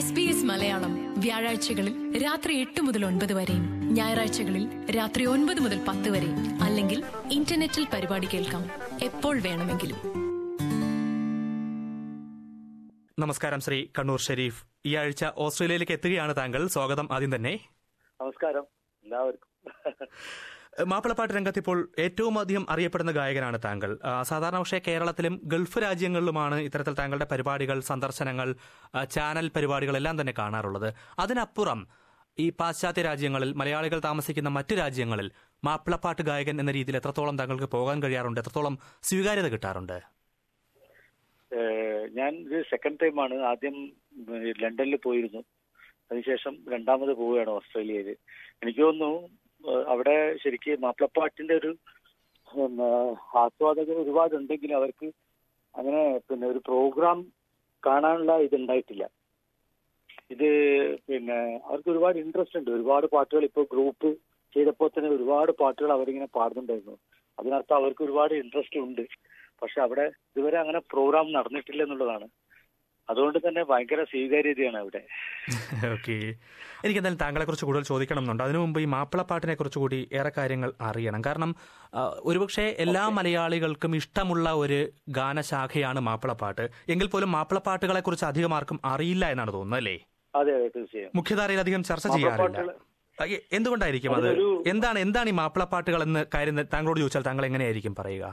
S B S Malayalam വ്യാഴാഴ്ചകളിൽ രാത്രി എട്ട് മുതൽ ഒൻപത് വരെയും ഞായറാഴ്ചകളിൽ രാത്രി ഒൻപത് മുതൽ പത്ത് വരെയും അല്ലെങ്കിൽ ഇന്റർനെറ്റിൽ പരിപാടി കേൾക്കാം എപ്പോൾ വേണമെങ്കിലും നമസ്കാരം ശ്രീ കണ്ണൂർ ഷെരീഫ് ഈ ആഴ്ച ഓസ്ട്രേലിയയിലേക്ക് എത്തുകയാണ് താങ്കൾ സ്വാഗതം ആദ്യം തന്നെ നമസ്കാരം എല്ലാവർക്കും മാപ്പിളപ്പാട്ട് രംഗത്ത് ഇപ്പോൾ ഏറ്റവും അധികം അറിയപ്പെടുന്ന ഗായകനാണ് താങ്കൾ ആ, സാധാരണ പക്ഷേ കേരളത്തിലും ഗൾഫ് രാജ്യങ്ങളിലുമാണ് ഇത്തരത്തിൽ താങ്കളുടെ പരിപാടികൾ സന്ദർശനങ്ങൾ ആ, ചാനൽ പരിപാടികളെല്ലാം തന്നെ കാണാറുള്ളത് അതിനപ്പുറം ഈ പാശ്ചാത്യ രാജ്യങ്ങളിൽ മലയാളികൾ താമസിക്കുന്ന മറ്റു രാജ്യങ്ങളിൽ മാപ്പിളപ്പാട്ട് ഗായകൻ എന്ന രീതിയിൽ എത്രത്തോളം താങ്കൾക്ക് പോകാൻ കഴിയാറുണ്ട് എത്രത്തോളം സ്വീകാര്യത കിട്ടാറുണ്ട് ഏഹ് ഞാൻ ഇത് സെക്കൻഡ് ടൈമാണ് ആദ്യം ഏഹ് ലണ്ടനിൽ പോയിരുന്നു അതിനുശേഷം രണ്ടാമത് പോവുകയാണ് ഓസ്ട്രേലിയയിൽ എനിക്ക് തോന്നുന്നു ഏഹ് അവിടെ ശരിക്കും മാപ്പിളപ്പാട്ടിന്റെ ഒരു പിന്നെ ആസ്വാദകർ ഒരുപാട് ഉണ്ടെങ്കിലും അവർക്ക് അങ്ങനെ പിന്നെ ഒരു പ്രോഗ്രാം കാണാനുള്ള ഇതുണ്ടായിട്ടില്ല ഇത് പിന്നെ അവർക്ക് ഒരുപാട് ഇൻട്രസ്റ്റ് ഉണ്ട് ഒരുപാട് പാട്ടുകൾ ഇപ്പോൾ ഗ്രൂപ്പ് ചെയ്തപ്പോൾ തന്നെ ഒരുപാട് പാട്ടുകൾ അവരിങ്ങനെ പാടുന്നുണ്ടായിരുന്നു അതിനർത്ഥം അവർക്ക് ഒരുപാട് ഇൻട്രസ്റ്റ് ഉണ്ട് പക്ഷെ അവിടെ ഇതുവരെ അങ്ങനെ പ്രോഗ്രാം നടന്നിട്ടില്ല എന്നുള്ളതാണ് അതുകൊണ്ട് തന്നെ ഭയങ്കര സ്വീകാര്യതയാണ് അവിടെ ഓക്കെ എനിക്ക് എന്തായാലും താങ്കളെ കുറിച്ച് കൂടുതൽ ചോദിക്കണം എന്നുണ്ട് അതിനു മുമ്പ് ഈ മാപ്പിളപ്പാട്ടിനെ കുറിച്ച് കൂടി ഏറെ കാര്യങ്ങൾ അറിയണം കാരണം ആ, ഒരുപക്ഷെ എല്ലാ മലയാളികൾക്കും ഇഷ്ടമുള്ള ഒരു ഗാനശാഖയാണ് മാപ്പിളപ്പാട്ട് എങ്കിൽ പോലും മാപ്പിളപ്പാട്ടുകളെ കുറിച്ച് അധികം ആർക്കും അറിയില്ല എന്നാണ് തോന്നുന്നത് അല്ലേ അതെ അതെ തീർച്ചയായും മുഖ്യധാരയിൽ അധികം ചർച്ച ചെയ്യാറില്ല മാപ്പിളപ്പാട്ടുകൾ- ആ, എ- എന്തുകൊണ്ടായിരിക്കും അത് അതിനൊരു- എന്താണ് എന്താണ് ഈ മാപ്പിളപ്പാട്ടുകൾ എന്ന് കാര്യം താങ്കളോട് ചോദിച്ചാൽ താങ്കൾ എങ്ങനെയായിരിക്കും പറയുക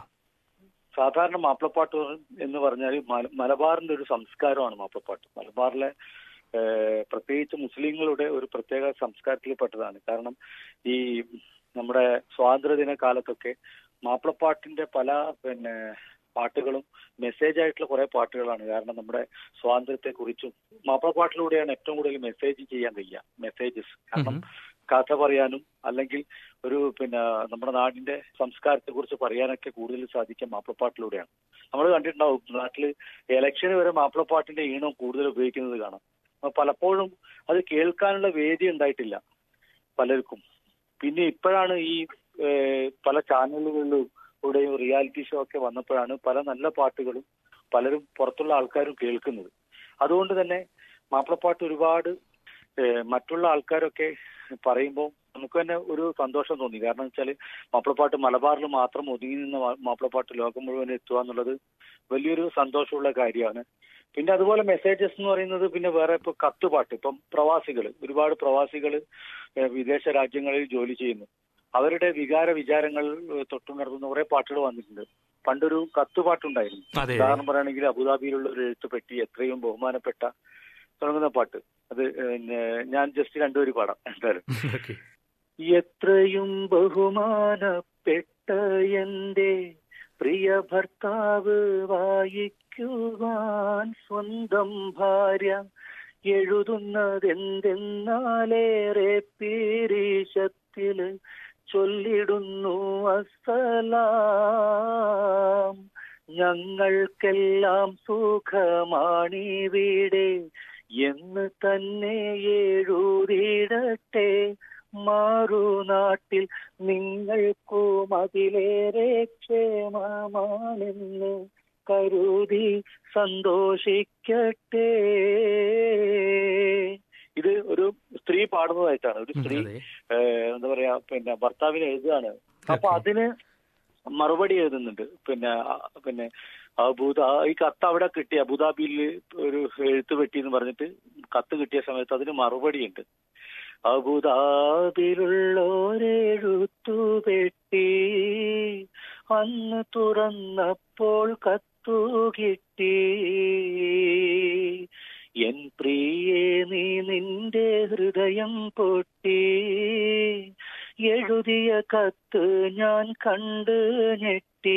സാധാരണ മാപ്പിളപ്പാട്ട് എന്ന് പറഞ്ഞാൽ മല- മലബാറിന്റെ ഒരു സംസ്കാരമാണ് മാപ്പിളപ്പാട്ട് മലബാറിലെ ഏഹ്, പ്രത്യേകിച്ച് മുസ്ലിങ്ങളുടെ ഒരു പ്രത്യേക സംസ്കാരത്തിൽപ്പെട്ടതാണ് കാരണം ഈ നമ്മുടെ സ്വാതന്ത്ര്യദിന കാലത്തൊക്കെ മാപ്പിളപ്പാട്ടിന്റെ പല പിന്നെ പാട്ടുകളും മെസ്സേജ് ആയിട്ടുള്ള കുറെ പാട്ടുകളാണ് കാരണം നമ്മുടെ സ്വാതന്ത്ര്യത്തെ കുറിച്ചും മാപ്പിളപ്പാട്ടിലൂടെയാണ് ഏറ്റവും കൂടുതൽ മെസ്സേജ് ചെയ്യാൻ കഴിയുക മെസ്സേജസ് കാരണം കഥ പറയാനും അല്ലെങ്കിൽ ഒരു പിന്നെ നമ്മുടെ നാടിന്റെ സംസ്കാരത്തെ കുറിച്ച് പറയാനൊക്കെ കൂടുതൽ സാധിക്കുക മാപ്പിളപ്പാട്ടിലൂടെയാണ് നമ്മൾ കണ്ടിട്ടുണ്ടാവും നാട്ടില് ഇലക്ഷന് വരെ മാപ്പിളപ്പാട്ടിന്റെ ഈണം കൂടുതൽ ഉപയോഗിക്കുന്നത് കാണാം അപ്പൊ പലപ്പോഴും അത് കേൾക്കാനുള്ള വേദി ഉണ്ടായിട്ടില്ല പലർക്കും പിന്നെ ഇപ്പോഴാണ് ഈ ഏഹ്, പല ചാനലുകളിലൂടെയും റിയാലിറ്റി ഷോ ഒക്കെ വന്നപ്പോഴാണ് പല നല്ല പാട്ടുകളും പലരും പുറത്തുള്ള ആൾക്കാരും കേൾക്കുന്നത് അതുകൊണ്ട് തന്നെ മാപ്പിളപ്പാട്ട് ഒരുപാട് ഏഹ്, മറ്റുള്ള ആൾക്കാരൊക്കെ പറയുമ്പോൾ നമുക്ക് തന്നെ ഒരു സന്തോഷം തോന്നി കാരണം വെച്ചാൽ മാപ്പിളപ്പാട്ട് മലബാറിൽ മാത്രം ഒതുങ്ങി നിന്ന മാ- മാപ്പിളപ്പാട്ട് ലോകം മുഴുവൻ എത്തുക എന്നുള്ളത് വലിയൊരു സന്തോഷമുള്ള കാര്യമാണ് പിന്നെ അതുപോലെ മെസ്സേജസ് എന്ന് പറയുന്നത് പിന്നെ വേറെ ഇപ്പൊ കത്തുപാട്ട് ഇപ്പം പ്രവാസികൾ ഒരുപാട് പ്രവാസികൾ വിദേശ രാജ്യങ്ങളിൽ ജോലി ചെയ്യുന്നു അവരുടെ വികാര വിചാരങ്ങൾ ഏഹ്, തൊട്ടുണർത്തുന്ന കുറെ പാട്ടുകൾ വന്നിട്ടുണ്ട് പണ്ടൊരു കത്തുപാട്ടുണ്ടായിരുന്നു അതെ ഉദാഹരണം പറയുകയാണെങ്കിൽ അബുദാബിയിലുള്ള ഒരു എഴുത്തുപെട്ടി എത്രയും ബഹുമാനപ്പെട്ട തുടങ്ങുന്ന പാട്ട് അത് പിന്നെ ഞാൻ ജസ്റ്റ് രണ്ടുപേര് പാടാം എന്തായാലും ഓക്കെ എത്രയും ബഹുമാനപ്പെട്ട എന്റെ പ്രിയ ഭർത്താവ് വായിക്കുവാൻ സ്വന്തം ഭാര്യ എഴുതുന്നതെന്തെന്നാലേറെ പീരീശത്തില് ചൊല്ലിടുന്നു അസ്സലാം ഞങ്ങൾക്കെല്ലാം സുഖമാണിവിടെ എന്ന് തന്നെ എഴുതിയിടട്ടെ മാറുനാട്ടിൽ നിങ്ങൾക്കും അതിലേറെ ക്ഷേമമാണെന്ന് കരുതി സന്തോഷിക്കട്ടെ ഇത് ഒരു സ്ത്രീ പാടുന്നതായിട്ടാണ് ഒരു സ്ത്രീ അതെ ഏഹ്, എന്താ പറയാ പിന്നെ ഭർത്താവിന് എഴുതുകയാണ് അപ്പൊ Okay. അതിന് മറുപടി എഴുതുന്നുണ്ട് പിന്നെ ആ, പിന്നെ അബുദാ ഈ കത്ത് അവിടെ കിട്ടി അബുദാബിയിൽ ഒരു എഴുത്ത് പെട്ടി എന്ന് പറഞ്ഞിട്ട് കത്ത് കിട്ടിയ സമയത്ത് അതിന് മറുപടി ഉണ്ട് അബുദാബിലുള്ളോരെഴുത്തു പെട്ടി അന്ന് തുറന്നപ്പോൾ കത്തു കിട്ടി എൻ പ്രിയേ നീ നിന്റെ ഹൃദയം പൊട്ടി എഴുതിയ കത്ത് ഞാൻ കണ്ട് ഞെട്ടി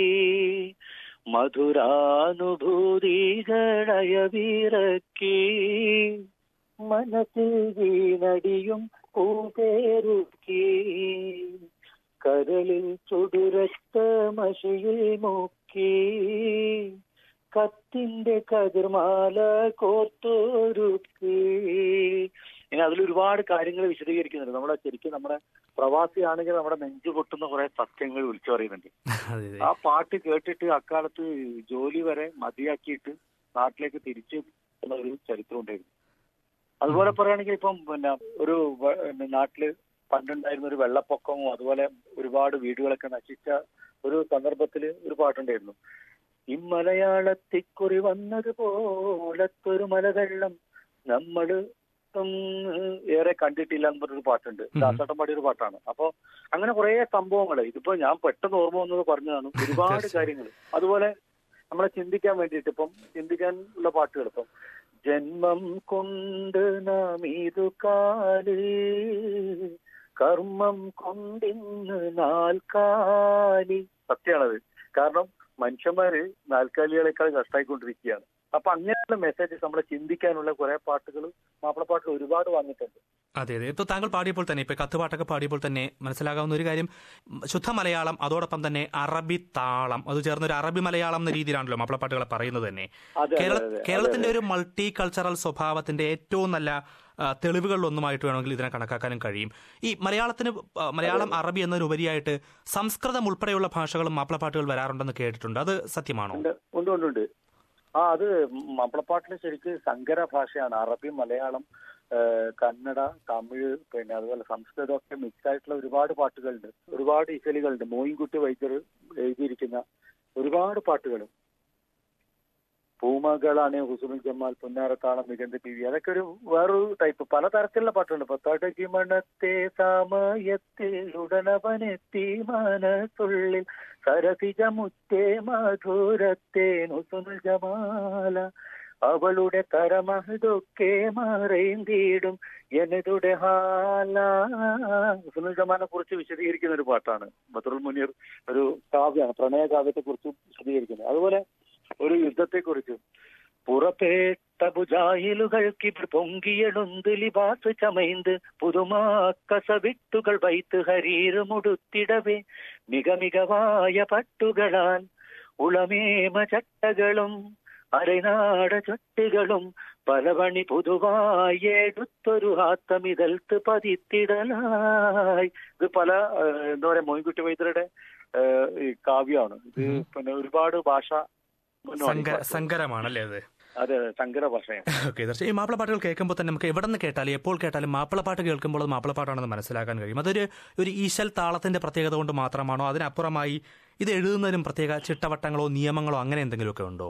മധുരാനുഭൂതികളയവിറക്കി മനസ്സിൽ വീണടിയും പൂപേരുക്കി കരളിൽ ചുടുരക്ത മഷിയിൽ മുക്കി കത്തിന്റെ കതിർമാല കോർത്തൊരുക്കി ഇനി അതിൽ ഒരുപാട് കാര്യങ്ങൾ വിശദീകരിക്കുന്നുണ്ട് നമ്മുടെ ശരിക്കും നമ്മുടെ പ്രവാസിയാണെങ്കിൽ നമ്മുടെ നെഞ്ചു പൊട്ടുന്ന കുറെ സത്യങ്ങൾ വിളിച്ചു പറയുന്നുണ്ട് അതെ അതെ ആ പാട്ട് കേട്ടിട്ട് അക്കാലത്ത് ജോലി വരെ മതിയാക്കിയിട്ട് നാട്ടിലേക്ക് തിരിച്ചു എന്ന ഒരു ചരിത്രം ഉണ്ടായിരുന്നു അതുപോലെ പറയുകയാണെങ്കിൽ ഇപ്പം പിന്നെ ഒരു വ- പിന്നെ നാട്ടില് പണ്ടുണ്ടായിരുന്ന ഒരു വെള്ളപ്പൊക്കവും അതുപോലെ ഒരുപാട് വീടുകളൊക്കെ നശിച്ച ഒരു സന്ദർഭത്തിൽ ഒരു പാട്ടുണ്ടായിരുന്നു ഇമ്മലയാളത്തിക്കുറി വന്നതുപോലത്തൊരു മലവെള്ളം നമ്മള് ഉം ഏറെ കണ്ടിട്ടില്ല എന്ന് പറഞ്ഞൊരു പാട്ടുണ്ട് ഉം. ദാസേട്ടൻ പാടിയ ഒരു പാട്ടാണ് അപ്പൊ അങ്ങനെ കുറെ സംഭവങ്ങൾ ഇതിപ്പോ ഞാൻ പെട്ടെന്ന് ഓർമ്മ വന്നത് പറഞ്ഞതാണ് ഒരുപാട് തീർച്ചയായും. കാര്യങ്ങൾ അതുപോലെ നമ്മളെ ചിന്തിക്കാൻ വേണ്ടിയിട്ട് ഇപ്പം ചിന്തിക്കാൻ ഉള്ള പാട്ടുകൾ ഇപ്പം ജന്മം കൊണ്ട് നാം ഇതു കാല് കർമ്മം കൊണ്ടിന്ന് നാൽക്കാലി സത്യമാണത് കാരണം മനുഷ്യന്മാര് നാൽക്കാലികളെക്കാൾ കഷ്ടായിക്കൊണ്ടിരിക്കുകയാണ് അപ്പൊ അങ്ങനെയുള്ള മെസ്സേജസ് നമ്മളെ ചിന്തിക്കാനുള്ള കുറെ പാട്ടുകൾ മാപ്പിളപ്പാട്ടിൽ ഒരുപാട് വന്നിട്ടുണ്ട് അതെ അതെ ഇപ്പൊ താങ്കൾ പാടിയപ്പോൾ തന്നെ ഇപ്പൊ കത്തുപാട്ടൊക്കെ പാടിയപ്പോൾ തന്നെ മനസ്സിലാകാവുന്ന ഒരു കാര്യം ഉം, ശുദ്ധ മലയാളം അതോടൊപ്പം തന്നെ അറബി താളം അത് ചേർന്ന ഒരു അറബി മലയാളം എന്ന രീതിയിലാണല്ലോ മാപ്പിളപ്പാട്ടുകളെ പറയുന്നത് തന്നെ അതെ, കേരള അതെ, അതെ, കേരളത്തിന്റെ അതെ, ഒരു മൾട്ടി കൾച്ചറൽ സ്വഭാവത്തിന്റെ ഏറ്റവും നല്ല ആ, തെളിവുകളിലൊന്നുമായിട്ട് വേണമെങ്കിൽ ഇതിനെ കണക്കാക്കാനും കഴിയും ഈ മലയാളത്തിന് ആ, മലയാളം അറബി എന്നതിനുപരിയായിട്ട് സംസ്കൃതം ഉൾപ്പെടെയുള്ള ഭാഷകളും മാപ്പിളപ്പാട്ടുകൾ വരാറുണ്ടെന്ന് കേട്ടിട്ടുണ്ട് അത് സത്യമാണോ ഉണ്ട് ഉണ്ട് ഉണ്ട് ഉണ്ട് ആ അത് മാപ്പിളപ്പാട്ടിൽ ശരിക്ക് സങ്കര ഭാഷയാണ് അറബി മലയാളം ഏഹ്, കന്നഡ തമിഴ് പിന്നെ അതുപോലെ സംസ്കൃതം ഒക്കെ മിക്സ് ആയിട്ടുള്ള ഒരുപാട് പാട്ടുകളുണ്ട് ഒരുപാട് ഇശലുകളുണ്ട് മോയിൻകുട്ടി വൈദ്യർ എഴുതിയിരിക്കുന്ന ഒരുപാട് പാട്ടുകൾ പൂമകളാണ് ഹുസുനുൽ ജമാൽ പുന്നാരത്താളം മികന്ത് പി വി അതൊക്കെ ഒരു വേറൊരു ടൈപ്പ് പലതരത്തിലുള്ള പാട്ടുണ്ട് ഇപ്പൊ തടകി മണത്തെ സമയത്തിൽ ഉടനവനെത്തി മനസ്സുള്ളിൽ സരസിജ മുത്തേ മധുരത്തെ നുസുനുൽ ജമാല അവളുടെ കരമഹതൊക്കെ മറയുന്നീടും എന്നതുടെ ഹാല സുനിൽ ജമാനെ കുറിച്ച് വിശദീകരിക്കുന്ന ഒരു പാട്ടാണ് ബദറുൽ മുനീർ ഒരു കാവ്യമാണ് പ്രണയ കാവ്യത്തെ കുറിച്ച് വിശദീകരിക്കുന്നത് അതുപോലെ ഒരു യുദ്ധത്തെ കുറിച്ച് പുറപ്പെട്ട ബുജായിലുകൾക്ക് ഇവർ പൊങ്കിയെടുന്ത് ലിബാസ് ചമൈന്ത് പുതുമാക്കസവിട്ടുകൾ വൈത്ത് ഹരീറുമുടുത്തിടവേ മിക മികവായ പട്ടുകളാൽ ഉളമേമ ചട്ടകളും അരനാട ചൊട്ടുകളും പലവണി പുതുവായി എടുത്തൊരു ഹാത്തമിതൽത്ത് പതിത്തിടലായി ഇത് പല ഏഹ്, എന്താ പറയാ മോയിൻകുട്ടി വൈദ്യരുടെ ഏഹ്, ഈ കാവ്യമാണ് ഇത് ഉം. പിന്നെ ഒരുപാട് ഭാഷ സങ്ക സങ്കരമാണല്ലേ അത് അതെ അതെ സങ്കര ഭാഷയാണ് ഓക്കെ തീർച്ചയായും ഈ മാപ്പിളപ്പാട്ടുകൾ കേൾക്കുമ്പോൾ തന്നെ നമുക്ക് എവിടെ നിന്ന് കേട്ടാലും എപ്പോൾ കേട്ടാലും മാപ്പിളപ്പാട്ട് കേൾക്കുമ്പോൾ അത് മാപ്പിളപ്പാട്ടാണെന്ന് മനസ്സിലാക്കാൻ കഴിയും അതൊരു ഒരു ഈശൽ താളത്തിന്റെ പ്രത്യേകത കൊണ്ട് മാത്രമാണോ അതിനപ്പുറമായി ഇത് എഴുതുന്നതിനും പ്രത്യേക ചിട്ടവട്ടങ്ങളോ നിയമങ്ങളോ അങ്ങനെ എന്തെങ്കിലുമൊക്കെ ഉണ്ടോ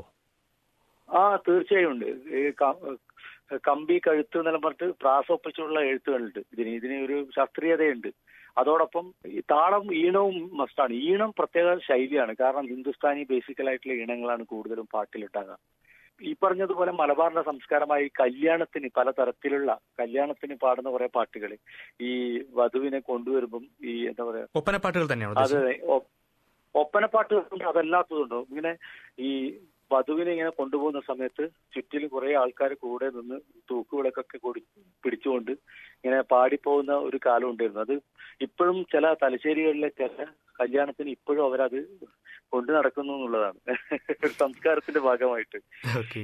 ആ തീർച്ചയായും ഉണ്ട് ഈ ക- കമ്പി കഴുത്ത് എന്നെല്ലാം പറഞ്ഞിട്ട് പ്രാസൊപ്പിച്ചുള്ള എഴുത്തുകളുണ്ട് ഇതിന് ഇതിന് ഒരു ശാസ്ത്രീയതയുണ്ട് അതോടൊപ്പം ഈ താളം ഈണവും മസ്റ്റാണ് ഈണം പ്രത്യേക ശൈലിയാണ് കാരണം ഹിന്ദുസ്ഥാനി ബേസിക്കലായിട്ടുള്ള ഈണങ്ങളാണ് കൂടുതലും പാട്ടിലുണ്ടാകുക ഈ പറഞ്ഞതുപോലെ മലബാറിന്റെ സംസ്കാരമായി കല്യാണത്തിന് പലതരത്തിലുള്ള കല്യാണത്തിന് പാടുന്ന കുറെ പാട്ടുകൾ ഈ വധുവിനെ കൊണ്ടുവരുമ്പം ഈ എന്താ പറയാ ഒപ്പനപ്പാട്ടുകൾ തന്നെയാണ് അതെ ഉദ്ദേശിച്ചത്? ഒ- ഒപ്പനപ്പാട്ടുകളുണ്ട് അതല്ലാത്തതുണ്ടോ ഇങ്ങനെ ഈ വധുവിനെ ഇങ്ങനെ കൊണ്ടുപോകുന്ന സമയത്ത് ചുറ്റിലും കുറെ ആൾക്കാർ കൂടെ നിന്ന് തൂക്കുവിളക്കൊക്കെ കൊടു പിടിച്ചുകൊണ്ട് ഇങ്ങനെ പാടിപ്പോകുന്ന ഒരു കാലം ഉണ്ടായിരുന്നു അത് ഇപ്പോഴും ചില തലശ്ശേരികളിലെ ചില കല്യാണത്തിന് ഇപ്പോഴും അവരത് കൊണ്ടു നടക്കുന്നു എന്നുള്ളതാണ് ഒരു സംസ്കാരത്തിന്റെ ഭാഗമായിട്ട് ഓക്കെ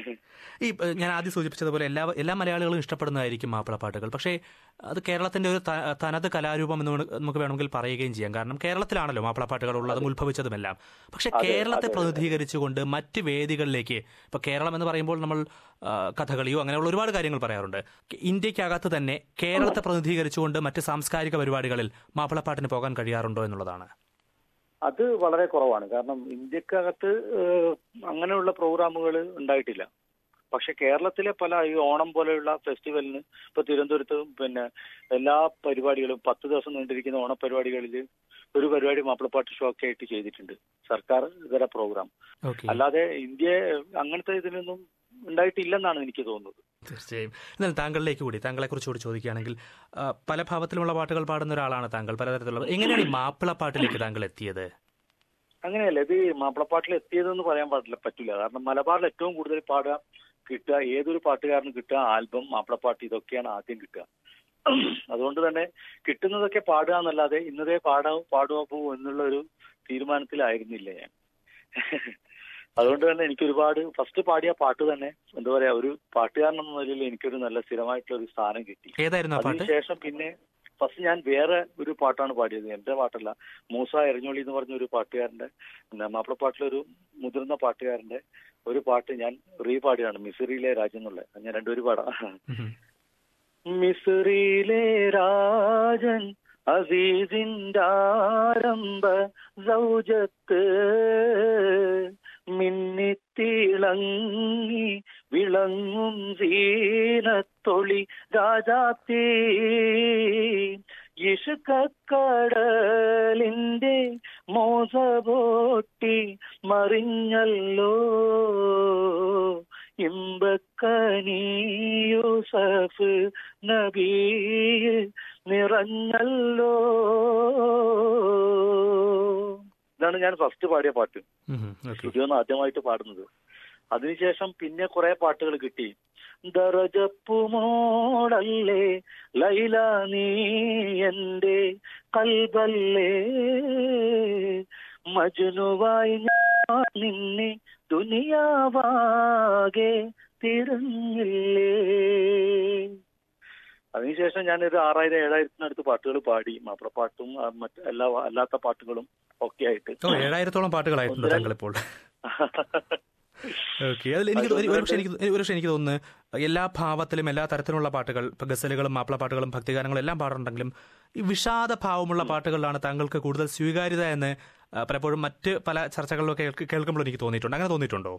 ഈ ഏഹ്, ഞാൻ ആദ്യം സൂചിപ്പിച്ചതുപോലെ എല്ലാ എല്ലാ മലയാളികളും ഇഷ്ടപ്പെടുന്നതായിരിക്കും മാപ്പിളപ്പാട്ടുകൾ പക്ഷേ അത് കേരളത്തിന്റെ ഒരു ത- തനത് കലാരൂപം എന്ന് വേണ- നമുക്ക് വേണമെങ്കിൽ പറയുകയും ചെയ്യാം കാരണം കേരളത്തിലാണല്ലോ മാപ്പിളപ്പാട്ടുകൾ ഉള്ളതും ഉത്ഭവിച്ചതുമെല്ലാം പക്ഷെ അതെ, കേരളത്തെ അതെ, അതെ. പ്രതിനിധീകരിച്ചുകൊണ്ട് മറ്റ് വേദികളിലേക്ക് ഇപ്പൊ കേരളം എന്ന് പറയുമ്പോൾ നമ്മൾ ആ, കഥകളിയോ അങ്ങനെയുള്ള ഒരുപാട് കാര്യങ്ങൾ പറയാറുണ്ട് ഇന്ത്യക്കകത്ത് തന്നെ കേരളത്തെ പ്രതിനിധീകരിച്ചുകൊണ്ട് മറ്റ് സാംസ്കാരിക പരിപാടികളിൽ മാപ്പിളപ്പാട്ടിന് പോകാൻ കഴിയാറുണ്ടോ എന്നുള്ളതാണ് അത് വളരെ കുറവാണ് കാരണം ഇന്ത്യക്കകത്ത് ഏഹ്, അങ്ങനെയുള്ള പ്രോഗ്രാമുകൾ ഉണ്ടായിട്ടില്ല പക്ഷെ കേരളത്തിലെ പല ഈ ഓണം പോലെയുള്ള ഫെസ്റ്റിവലിന് ഇപ്പൊ തിരുവനന്തപുരത്ത് പിന്നെ എല്ലാ പരിപാടികളും പത്ത് ദിവസം നീണ്ടിരിക്കുന്ന ഓണപരിപാടികളിൽ ഒരു പരിപാടി മാപ്പിളപ്പാട്ട് ഷോ ഒക്കെ ആയിട്ട് ചെയ്തിട്ടുണ്ട് സർക്കാർ ഇതര പ്രോഗ്രാം ഓക്കെ അല്ലാതെ ഇന്ത്യ അങ്ങനത്തെ ഇതിനൊന്നും ഉണ്ടായിട്ടില്ലെന്നാണ് എനിക്ക് തോന്നുന്നത് തീർച്ചയായും എന്നാൽ താങ്കളിലേക്ക് കൂടി താങ്കളെ കുറിച്ച് കൂടി ചോദിക്കുകയാണെങ്കിൽ ആ, പല ഭാവത്തിലുമുള്ള പാട്ടുകൾ പാടുന്ന ഒരാളാണ് താങ്കൾ പലതരത്തിലുള്ള എങ്ങനെയാണ് ഈ മാപ്പിളപ്പാട്ടിലേക്ക് താങ്കൾ എത്തിയത് അങ്ങനെയല്ല ഇത് മാപ്പിളപ്പാട്ടിൽ എത്തിയതെന്ന് പറയാൻ പാടില്ല പറ്റില്ല കാരണം മലബാറിൽ ഏറ്റവും കൂടുതൽ പാടുക കിട്ടുക ഏതൊരു പാട്ടുകാരനും കിട്ടുക ആൽബം മാപ്പിളപ്പാട്ട് ഇതൊക്കെയാണ് ആദ്യം കിട്ടുക അതുകൊണ്ട് തന്നെ കിട്ടുന്നതൊക്കെ പാടുക എന്നല്ലാതെ ഇന്നതേ പാടാ പാടുക പോവും എന്നുള്ള ഒരു തീരുമാനത്തിലായിരുന്നില്ല ഞാൻ അതുകൊണ്ട് തന്നെ എനിക്ക് ഒരുപാട് ഫസ്റ്റ് പാടിയ പാട്ട് തന്നെ എന്താ പറയാ ഒരു പാട്ടുകാരൻ എന്ന നിലയിൽ എനിക്കൊരു നല്ല സ്ഥിരമായിട്ടുള്ള ഒരു സ്ഥാനം കിട്ടി ഏതായിരുന്നു ആ പാട്ട് അതിനുശേഷം പിന്നെ ഫസ്റ്റ് ഞാൻ വേറെ ഒരു പാട്ടാണ് പാടിയത് എന്റെ പാട്ടല്ല മൂസ എരഞ്ഞോളി എന്ന് പറഞ്ഞ ഒരു പാട്ടുകാരന്റെ പിന്നെ മാപ്പിളപ്പാട്ടിലൊരു മുതിർന്ന പാട്ടുകാരന്റെ ഒരു പാട്ട് ഞാൻ റീ പാടിയാണ് മിസറിയിലെ രാജ്യം എന്നുള്ള ഞാൻ രണ്ടുപേരും പാടാം ഉം. മിസ്രിയിലെ രാജൻ അസീസിന്റെ ആരംഭ സൗജത്ത് മിന്നിത്തിളങ്ങി വിളങ്ങും സീനത്തൊളി രാജാത്തീ ഇഷുക്കടലിന്റെ മോസപോട്ടി മറിഞ്ഞല്ലോ ഇമ്പക്കനീയൂസഫ് നബിയിൽ നിറഞ്ഞല്ലോ ഇതാണ് ഞാൻ ഫസ്റ്റ് പാടിയ പാട്ട് ഓക്കെ സ്റ്റുഡിയോന്ന് ആദ്യമായിട്ട് പാടുന്നത് അതിനുശേഷം പിന്നെ കുറെ പാട്ടുകൾ കിട്ടി ദറജപ്പുമോടല്ലേ ലൈല നീ എന്റെ കൽബല്ലേ മജുനുവായി ഞാൻ നിന്നെ ദുനിയാവാകെ തിരഞ്ഞില്ലേ അതിനുശേഷം ഞാനൊരു ആറായിരം ഏഴായിരത്തിനടുത്ത് പാട്ടുകൾ പാടി മാപ്പിളപ്പാട്ടും ആ, മറ്റ് എല്ലാ അല്ലാത്ത പാട്ടുകളും ഒക്കെ ആയിട്ട് ഓ ഏഴായിരത്തോളം പാട്ടുകളായിട്ടുണ്ട് ഒന്ന് താങ്കൾ ഇപ്പോൾ ഓക്കെ അതിൽ എനിക്ക് തോ- ഒരു പക്ഷേ എനിക്ക് ഒരു പക്ഷേ എനിക്ക് തോന്നുന്നു എല്ലാ ഭാവത്തിലും എല്ലാ തരത്തിലുള്ള പാട്ടുകൾ ഇപ്പൊ ഗസലുകളും മാപ്പിളപ്പാട്ടുകളും ഭക്തിഗാനങ്ങളും എല്ലാം പാടുന്നുണ്ടെങ്കിലും ഈ വിഷാദ ഭാവമുള്ള പാട്ടുകളിലാണ് താങ്കൾക്ക് കൂടുതൽ സ്വീകാര്യത എന്ന് ആ, പലപ്പോഴും മറ്റ് പല ചർച്ചകളിലൊക്കെ കേൾക്ക്- കേൾക്കുമ്പോൾ എനിക്ക് തോന്നിയിട്ടുണ്ട് അങ്ങനെ തോന്നിയിട്ടുണ്ടോ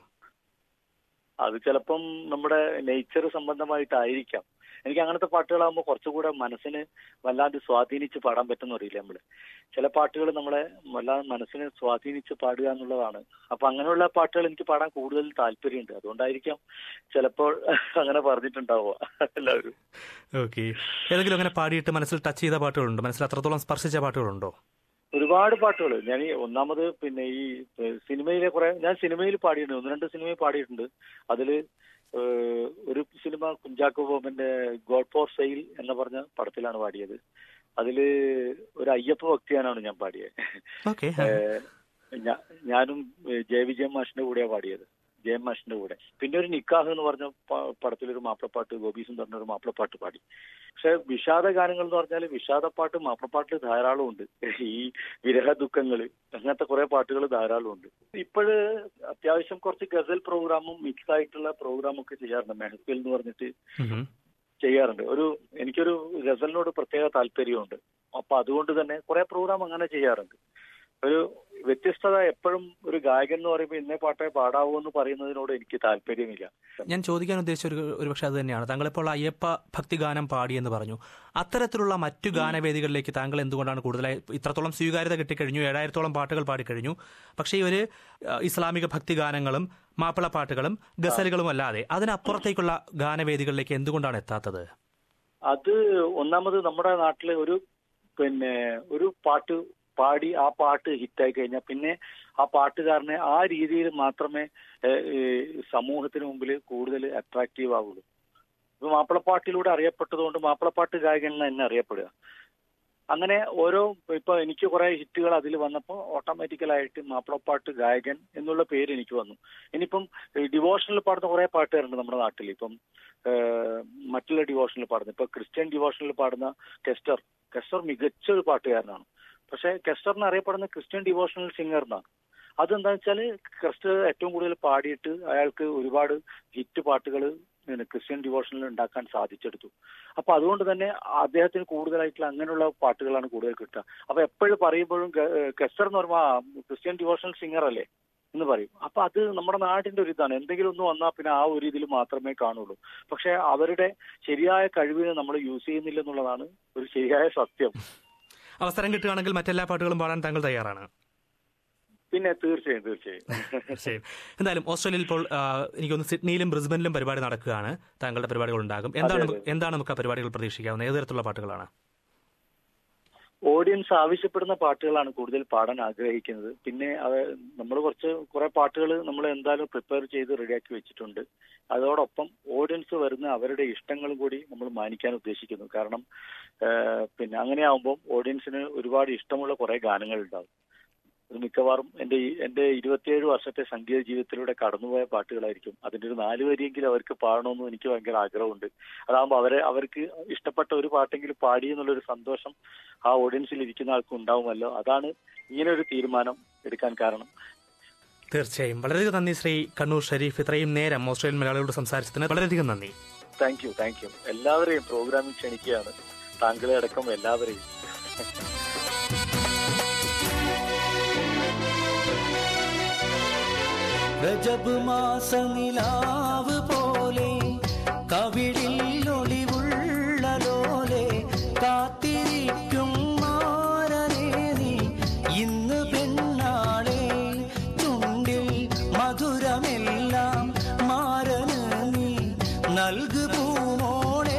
അത് ചിലപ്പം നമ്മുടെ നേച്ചർ സംബന്ധമായിട്ടായിരിക്കാം എനിക്ക് അങ്ങനത്തെ പാട്ടുകളാകുമ്പോൾ കുറച്ചുകൂടെ മനസ്സിന് വല്ലാണ്ട് സ്വാധീനിച്ച് പാടാൻ പറ്റുന്ന അറിയില്ല നമ്മള് ചില പാട്ടുകൾ നമ്മളെ വല്ലാതെ മനസ്സിനെ സ്വാധീനിച്ച് പാടുക എന്നുള്ളതാണ് അപ്പൊ അങ്ങനെയുള്ള പാട്ടുകൾ എനിക്ക് പാടാൻ കൂടുതൽ താല്പര്യമുണ്ട് അതുകൊണ്ടായിരിക്കാം ചിലപ്പോൾ അങ്ങനെ പറഞ്ഞിട്ടുണ്ടാവുക എല്ലാവരും ഓക്കെ ഏതെങ്കിലും അങ്ങനെ പാടിയിട്ട് മനസ്സിൽ ടച്ച് ചെയ്ത പാട്ടുകളുണ്ടോ മനസ്സിൽ അത്രത്തോളം സ്പർശിച്ച പാട്ടുകളുണ്ടോ ഒരുപാട് പാട്ടുകൾ ഞാൻ ഈ ഒന്നാമത് പിന്നെ ഈ ഏഹ്, സിനിമയിലെ കുറെ ഞാൻ സിനിമയിൽ പാടിയിട്ടുണ്ട് ഒന്ന് രണ്ട് സിനിമയിൽ പാടിയിട്ടുണ്ട് അതില് ഏഹ്, ഒരു സിനിമ കുഞ്ചാക്കോ ബോബന്റെ ഗോഡ് ഫോർ സെയിൽ എന്ന് പറഞ്ഞ പടത്തിലാണ് പാടിയത് അതില് ഒരു അയ്യപ്പ ഭക്തിയാനാണ് ഞാൻ പാടിയത് ഓക്കെ ഏഹ്, ഞാ- ഞാനും ഏഹ്, ജയ വിജയൻ മാഷിന്റെ കൂടെയാണ് പാടിയത് ജയൻ മാഷിന്റെ കൂടെ പിന്നെ ഒരു നിക്കാഹ് എന്ന് പറഞ്ഞ പ- പടത്തിലൊരു മാപ്പിളപ്പാട്ട് ഗോപി സുന്ദറിന്റെ ഒരു മാപ്പിളപ്പാട്ട് പാടി പക്ഷെ വിഷാദ ഗാനങ്ങൾ എന്ന് പറഞ്ഞാൽ വിഷാദപ്പാട്ട് മാപ്പിളപ്പാട്ട് ധാരാളം ഉണ്ട് ഈ വിരഹ ദുഃഖങ്ങള് അങ്ങനത്തെ കുറെ പാട്ടുകൾ ധാരാളം ഉണ്ട് ഇപ്പോഴ് അത്യാവശ്യം കുറച്ച് ഗസൽ പ്രോഗ്രാമും മിക്സ് ആയിട്ടുള്ള പ്രോഗ്രാം ഒക്കെ ചെയ്യാറുണ്ട് മെഹഫിൽ എന്ന് പറഞ്ഞിട്ട് ചെയ്യാറുണ്ട് ഒരു എനിക്കൊരു ഗസലിനോട് പ്രത്യേക താല്പര്യമുണ്ട് അപ്പൊ അതുകൊണ്ട് തന്നെ കുറെ പ്രോഗ്രാം അങ്ങനെ ചെയ്യാറുണ്ട് ഒരു വ്യത്യസ്തത എപ്പോഴും ഒരു ഗായകൻ എന്ന് പറയുമ്പോൾ ഇന്നേ പാട്ടേ പാടാവൂ എന്ന് പറയുന്നതിനോട് എനിക്ക് താല്പര്യമില്ല ഞാൻ ചോദിക്കാൻ ഉദ്ദേശിച്ച ഒരു ഒരു പക്ഷേ അത് തന്നെയാണ് താങ്കൾ ഇപ്പോൾ അയ്യപ്പ ഭക്തിഗാനം പാടി എന്ന് പറഞ്ഞു അത്തരത്തിലുള്ള മറ്റു ഗാനവേദികളിലേക്ക് താങ്കൾ എന്തുകൊണ്ടാണ് കൂടുതലായി ഇത്രത്തോളം സ്വീകാര്യത കിട്ടിക്കഴിഞ്ഞു ഏഴായിരത്തോളം പാട്ടുകൾ പാടിക്കഴിഞ്ഞു പക്ഷേ ഈ ഒരു അഹ്, ഇസ്ലാമിക ഭക്തിഗാനങ്ങളും മാപ്പിള പാട്ടുകളും ഗസലുകളും അല്ലാതെ അതിനപ്പുറത്തേക്കുള്ള ഗാനവേദികളിലേക്ക് എന്തുകൊണ്ടാണ് എത്താത്തത് അത് ഒന്നാമത് നമ്മുടെ നാട്ടില് ഒരു പിന്നെ ഒരു പാട്ട് പാടി ആ പാട്ട് ഹിറ്റായി കഴിഞ്ഞാൽ പിന്നെ ആ പാട്ടുകാരനെ ആ രീതിയിൽ മാത്രമേ ഏഹ്, ഈ സമൂഹത്തിന് മുമ്പിൽ കൂടുതൽ അട്രാക്റ്റീവ് ആവുള്ളൂ ഇപ്പൊ മാപ്പിളപ്പാട്ടിലൂടെ അറിയപ്പെട്ടതുകൊണ്ട് മാപ്പിളപ്പാട്ട് ഗായകൻ എന്ന് തന്നെ അറിയപ്പെടുക അങ്ങനെ ഓരോ ഇപ്പൊ എനിക്ക് കുറെ ഹിറ്റുകൾ അതിൽ വന്നപ്പോൾ ഓട്ടോമാറ്റിക്കലായിട്ട് മാപ്പിളപ്പാട്ട് ഗായകൻ എന്നുള്ള പേര് എനിക്ക് വന്നു ഇനിയിപ്പം ഡിവോഷനിൽ പാടുന്ന കുറെ പാട്ടുകാരുണ്ട് നമ്മുടെ നാട്ടിൽ ഇപ്പം ഏഹ്, മറ്റുള്ള ഡിവോഷനിൽ പാടുന്ന ഇപ്പൊ ക്രിസ്ത്യൻ ഡിവോഷനിൽ പാടുന്ന കെസ്റ്റർ കെസ്റ്റർ മികച്ച ഒരു പാട്ടുകാരനാണ് പക്ഷെ കെസ്റ്ററിന് അറിയപ്പെടുന്ന ക്രിസ്ത്യൻ ഡിവോഷണൽ സിംഗർ എന്നാണ് അതെന്താണെന്ന് വെച്ചാല് കെസ്റ്റർ ഏറ്റവും കൂടുതൽ പാടിയിട്ട് അയാൾക്ക് ഒരുപാട് ഹിറ്റ് പാട്ടുകൾ ക്രിസ്ത്യൻ ഡിവോഷനിൽ ഉണ്ടാക്കാൻ സാധിച്ചെടുത്തു അപ്പൊ അതുകൊണ്ട് തന്നെ അദ്ദേഹത്തിന് കൂടുതലായിട്ടുള്ള അങ്ങനെയുള്ള പാട്ടുകളാണ് കൂടുതൽ കിട്ടുക അപ്പൊ എപ്പോഴും പറയുമ്പോഴും കെസ്റ്റർ എന്ന് പറയുമ്പോൾ ആ, ക്രിസ്ത്യൻ ഡിവോഷണൽ സിംഗർ അല്ലേ എന്ന് പറയും അപ്പൊ അത് നമ്മുടെ നാടിന്റെ ഒരു ഇതാണ് എന്തെങ്കിലും ഒന്ന് വന്നാൽ പിന്നെ ആ ഒരു ഇതിൽ മാത്രമേ കാണുള്ളൂ പക്ഷെ അവരുടെ ശരിയായ കഴിവിനെ നമ്മൾ യൂസ് ചെയ്യുന്നില്ല എന്നുള്ളതാണ് ഒരു ശരിയായ സത്യം അവസരം കിട്ടുകയാണെങ്കിൽ മറ്റെല്ലാ പാട്ടുകളും പാടാൻ താങ്കൾ തയ്യാറാണ് പിന്നെ തീർച്ചയായും തീർച്ചയായും തീർച്ചയായും എന്തായാലും ഓസ്ട്രേലിയയിൽ ഇപ്പോൾ ആ, എനിക്കൊന്ന് സിഡ്നിയിലും ബ്രിസ്ബനിലും പരിപാടി നടക്കുകയാണ് താങ്കളുടെ പരിപാടികൾ ഉണ്ടാകും എന്താണ് നമുക്ക്- എന്താണ് നമുക്ക് ആ പരിപാടികൾ പ്രതീക്ഷിക്കാവുന്നത് ഏത് തരത്തിലുള്ള പാട്ടുകളാണ് ഓഡിയൻസ് ആവശ്യപ്പെടുന്ന പാട്ടുകളാണ് കൂടുതൽ പാടാൻ ആഗ്രഹിക്കുന്നത് പിന്നെ അത് നമ്മൾ കുറച്ച് കുറെ പാട്ടുകൾ നമ്മൾ എന്തായാലും പ്രിപ്പയർ ചെയ്ത് റെഡിയാക്കി വെച്ചിട്ടുണ്ട് അതോടൊപ്പം ഓഡിയൻസ് വരുന്ന അവരുടെ ഇഷ്ടങ്ങളും കൂടി നമ്മൾ മാനിക്കാൻ ഉദ്ദേശിക്കുന്നു കാരണം ഏഹ്, പിന്നെ അങ്ങനെ ആവുമ്പോൾ ഓഡിയൻസിന് ഒരുപാട് ഇഷ്ടമുള്ള കുറെ ഗാനങ്ങൾ ഉണ്ടാവും അത് മിക്കവാറും എന്റെ ഈ- എന്റെ ഇരുപത്തിയേഴ് വർഷത്തെ സംഗീത ജീവിതത്തിലൂടെ കടന്നുപോയ പാട്ടുകളായിരിക്കും അതിന്റെ ഒരു നാല് വരിയെങ്കിലും അവർക്ക് പാടണമെന്ന് എനിക്ക് ഭയങ്കര ആഗ്രഹമുണ്ട് അതാകുമ്പോൾ അവരെ അവർക്ക് ഇഷ്ടപ്പെട്ട ഒരു പാട്ടെങ്കിലും പാടി എന്നുള്ളൊരു സന്തോഷം ആ ഓഡിയൻസിൽ ഇരിക്കുന്ന ആൾക്ക് ഉണ്ടാവുമല്ലോ അതാണ് ഇങ്ങനെ ഒരു തീരുമാനം എടുക്കാൻ കാരണം തീർച്ചയായും വളരെയധികം നന്ദി ശ്രീ കണ്ണൂർ ഷരീഫ് ഇത്രയും നേരം ഓസ്ട്രേലിയൻ മലയാളികളോട് സംസാരിച്ചതിന് വളരെയധികം നന്ദി താങ്ക് യു താങ്ക് യു എല്ലാവരെയും പ്രോഗ്രാമിൽ ക്ഷണിക്കുകയാണ് താങ്കളെ അടക്കം എല്ലാവരെയും രജബ് മാസ നിലാവ് പോലെ കവിളിൽ ഒളിവുള്ള ലോലെ കാത്തിരിക്കും മാരനേ നീ ഇന്ന് പെണ്ണാളെ ചുണ്ടിൽ മധുരമെല്ലാം മാരന് നീ നൽകു പൂമോളെ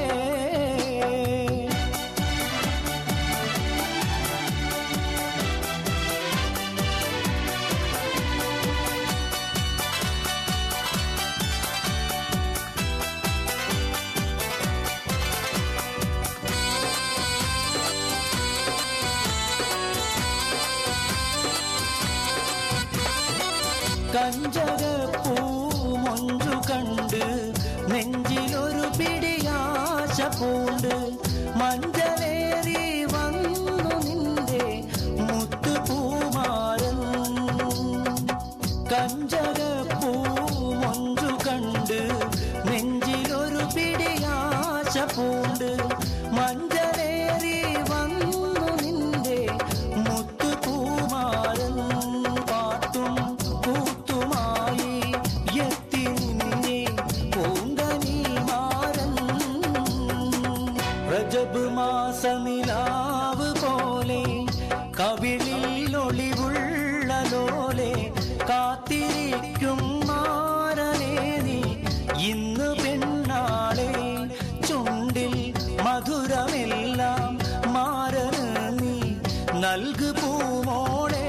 കഞ്ചകപ്പൂ മൊഞ്ചു കണ്ട് നെഞ്ചിലൊരു പിടിയാശ പൂണ്ട് മഞ്ചലേറി വന്നു നിന്റെ മുത്തുപൂമാരൻ കഞ്ചകപ്പൂ മൊഞ്ചു കണ്ട് നെഞ്ചിലൊരു പിടിയാശ പൂണ്ട് മഞ്ചലേറി വന്നു നിന്റെ മുത്തുപൂമാരൻ പാട്ടും കൂത്തുമായി എത്തി നിന്നെ പൂന്തനി മാരൻ രജബ് മാസ നിലാവ് പോലെ കവിളിൽ ഒളിവുള്ള ലോലെ കാത്തിരിക്കും മാരനേ നീ ഇന്ന് പെണ്ണാളെ ചുണ്ടിൽ മധുരമെല്ലാം മാരന് നീ നൽകു പൂമോളെ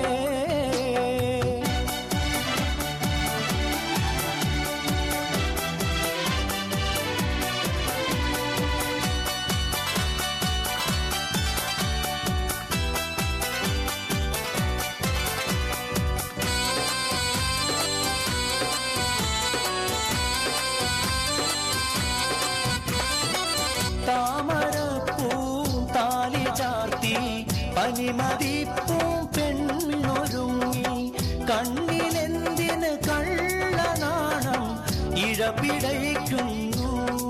താമരപ്പൂം താലി ചാർത്തി പനിമതിപ്പൂം പെണ്ണൊരുങ്ങി കണ്ണിലെന്തിന് കള്ളനാണം ഇഴപിടയ്ക്കുന്നു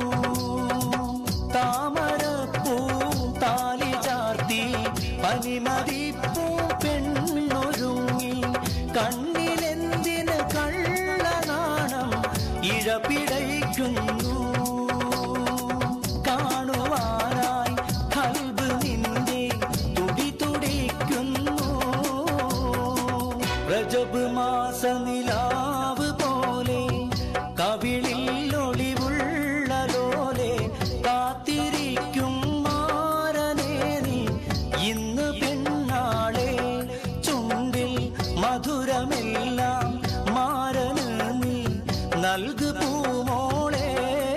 താമരപ്പൂം താലി ചാർത്തി പനിമതിപ്പൂം പെണ്ണൊരുങ്ങി കണ്ണിലെന്തിന് കള്ളനാണം ഇഴപിടയ്ക്കുന്നു കാണുവാനായി കൽബ് നിന്റെ തുടി തുടിക്കുന്നു രജബ് മാസ നിലാവ് പോലെ കവിളിൽ ഒളിവുള്ള ലോലെ കാത്തിരിക്കും മാരനേ നീ ഇന്ന് പെണ്ണാളെ ചുണ്ടിൽ മധുരമെല്ലാം മാരന് നീ നൽകു പൂമോളെ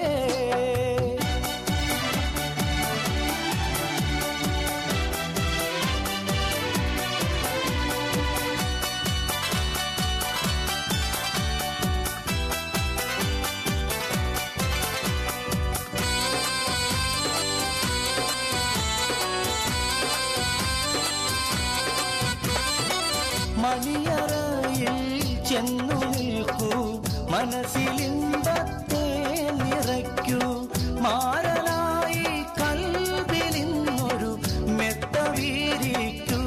മണിയറയിൽ ചെന്നു നിൽക്കൂ മനസ്സിലിമ്പത്തെ നിറയ്ക്കൂ മാറലായി കൽവിലിന്നൊരു മെത്ത വീരിക്കൂ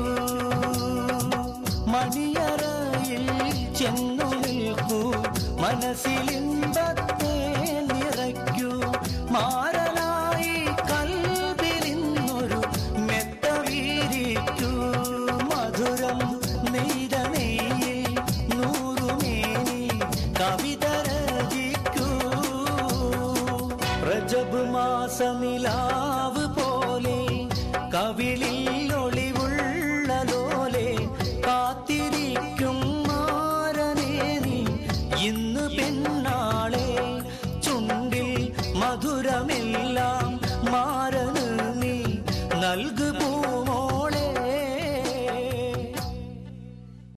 മണിയറയിൽ ചെന്നു നിൽക്കൂ മനസ്സിലിമ്പത്തെ നിറയ്ക്കൂ മാറലായി കൽവിലിന്നൊരു മെത്ത വീരിക്കൂ മധുരം നെയ്ത നെയ്യിൽ നൂറുമേനി കവിത രചിക്കൂ രജബ് മാസ നിലാവ് പോലെ കവിളിൽ ഒളിവുള്ള ലോലെ കാത്തിരിക്കും മാരനേ നീ ഇന്ന് പെണ്ണാളെ ചുണ്ടിൽ മധുരമേ